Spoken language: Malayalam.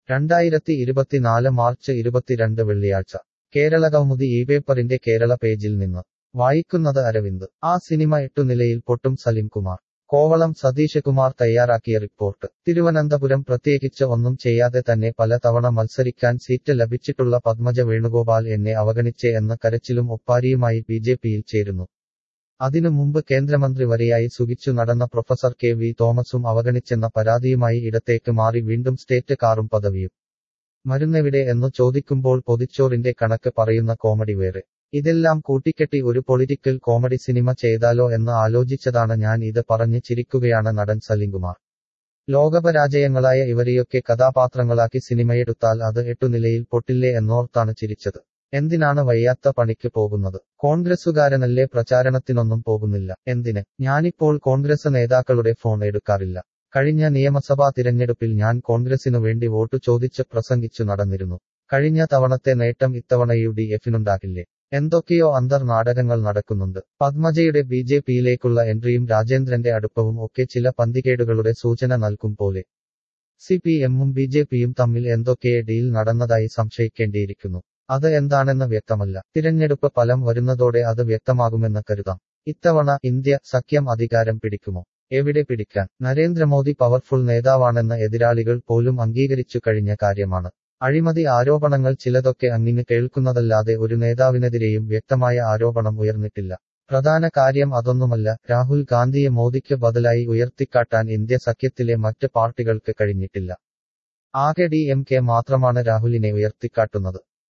രണ്ടായിരത്തി ഇരുപത്തിനാല് മാർച്ച് ഇരുപത്തിരണ്ട് വെള്ളിയാഴ്ച കേരള കൗമുദി ഈ പേപ്പറിന്റെ കേരള പേജിൽ നിന്ന് വായിക്കുന്നത് അരവിന്ദ് ആ സിനിമ എട്ടുനിലയിൽ പൊട്ടും സലിം കുമാർ കോവളം സതീഷ് കുമാർ തയ്യാറാക്കിയ റിപ്പോർട്ട് തിരുവനന്തപുരം പ്രത്യേകിച്ച് ഒന്നും ചെയ്യാതെ തന്നെ പല തവണ മത്സരിക്കാൻ സീറ്റ് ലഭിച്ചിട്ടുള്ള പത്മജ വേണുഗോപാൽ എന്നെ അവഗണിച്ചേ എന്ന കരച്ചിലും ഒപ്പാരിയുമായി ബി ജെ പിയിൽ ചേരുന്നു അതിനു മുമ്പ് കേന്ദ്രമന്ത്രി വരെയായി സുഖിച്ചു നടന്ന പ്രൊഫസർ കെ വി തോമസും അവഗണിച്ചെന്ന പരാതിയുമായി ഇടത്തേക്ക് മാറി വീണ്ടും സ്റ്റേറ്റ് കാറും പദവിയും മരുന്നെവിടെ എന്നു ചോദിക്കുമ്പോൾ പൊതിച്ചോറിന്റെ കണക്ക് പറയുന്ന കോമഡി വേറെ ഇതെല്ലാം കൂട്ടിക്കെട്ടി ഒരു പൊളിറ്റിക്കൽ കോമഡി സിനിമ ചെയ്താലോ എന്ന് ആലോചിച്ചതാണ് ഞാൻ ഇത് പറഞ്ഞ് ചിരിക്കുകയാണ് നടൻ സലിംകുമാർ ലോകപരാജയങ്ങളായ ഇവരെയൊക്കെ കഥാപാത്രങ്ങളാക്കി സിനിമയെടുത്താൽ അത് എട്ടുനിലയിൽ പൊട്ടില്ലേ എന്നോർത്താണ് ചിരിച്ചത് എന്തിനാണ് വയ്യാത്ത പണിക്ക് പോകുന്നത് കോൺഗ്രസുകാരനല്ലേ പ്രചാരണത്തിനൊന്നും പോകുന്നില്ല എന്തിന് ഞാനിപ്പോൾ കോൺഗ്രസ് നേതാക്കളുടെ ഫോൺ എടുക്കാറില്ല കഴിഞ്ഞ നിയമസഭാ തിരഞ്ഞെടുപ്പിൽ ഞാൻ കോൺഗ്രസിനു വേണ്ടി വോട്ടു ചോദിച്ച് പ്രസംഗിച്ചു നടന്നിരുന്നു കഴിഞ്ഞ തവണത്തെ നേട്ടം ഇത്തവണ യു ഡി എഫിനുണ്ടാകില്ലേ എന്തൊക്കെയോ അന്തർ നാടകങ്ങൾ നടക്കുന്നുണ്ട് പത്മജയുടെ ബി ജെ പിയിലേക്കുള്ള എൻട്രിയും രാജേന്ദ്രന്റെ അടുപ്പവും ഒക്കെ ചില പന്തികേടുകളുടെ സൂചന നൽകും പോലെ സി പി എമ്മും ബി ജെ പിയും തമ്മിൽ എന്തൊക്കെ ഡീൽ നടന്നതായി സംശയിക്കേണ്ടിയിരിക്കുന്നു അത് എന്താണെന്ന് വ്യക്തമല്ല തിരഞ്ഞെടുപ്പ് ഫലം വരുന്നതോടെ അത് വ്യക്തമാകുമെന്ന് കരുതാം ഇത്തവണ ഇന്ത്യ സഖ്യം അധികാരം പിടിക്കുമോ എവിടെ പിടിക്കാൻ നരേന്ദ്രമോദി പവർഫുൾ നേതാവാണെന്ന് എതിരാളികൾ പോലും അംഗീകരിച്ചു കഴിഞ്ഞ കാര്യമാണ് അഴിമതി ആരോപണങ്ങൾ ചിലതൊക്കെ അങ്ങിങ്ങ് കേൾക്കുന്നതല്ലാതെ ഒരു നേതാവിനെതിരെയും വ്യക്തമായ ആരോപണം ഉയർന്നിട്ടില്ല പ്രധാന കാര്യം അതൊന്നുമല്ല രാഹുൽ ഗാന്ധിയെ മോദിക്ക് ബദലായി ഉയർത്തിക്കാട്ടാൻ ഇന്ത്യ സഖ്യത്തിലെ മറ്റ് പാർട്ടികൾക്ക് കഴിഞ്ഞിട്ടില്ല ആകെ ഡി എം കെ മാത്രമാണ് രാഹുലിനെ ഉയർത്തിക്കാട്ടുന്നത്